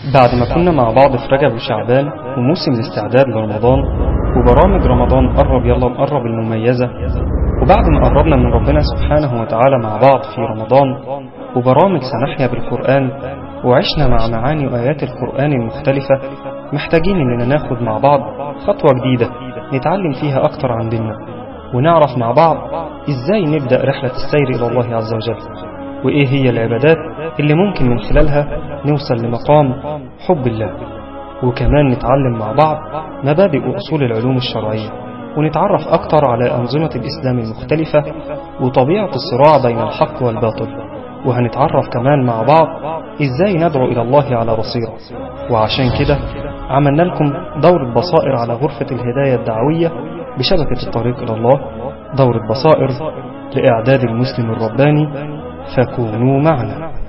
بعد ما كنا مع بعض في رجب وشعبان وموسم الاستعداد لرمضان وبرامج رمضان قرب يلا نقرب المميزة وبعد ما قربنا من ربنا سبحانه وتعالى مع بعض في رمضان وبرامج سنحيا بالقرآن وعشنا مع معاني وآيات القرآن المختلفة محتاجين إننا ناخد مع بعض خطوة جديدة نتعلم فيها أكتر عن ديننا ونعرف مع بعض إزاي نبدأ رحلة السير إلى الله عز وجل وإيه هي العبادات اللي ممكن من خلالها نوصل لمقام حب الله وكمان نتعلم مع بعض مبادئ وأصول العلوم الشرعية ونتعرف أكتر على أنظمة الإسلام المختلفة وطبيعة الصراع بين الحق والباطل وهنتعرف كمان مع بعض إزاي ندعو إلى الله على بصيرة وعشان كده عملنا لكم دورة بصائر على غرفة الهداية الدعوية بشبكة الطريق إلى الله دورة بصائر لإعداد المسلم الرباني فكونوا معنا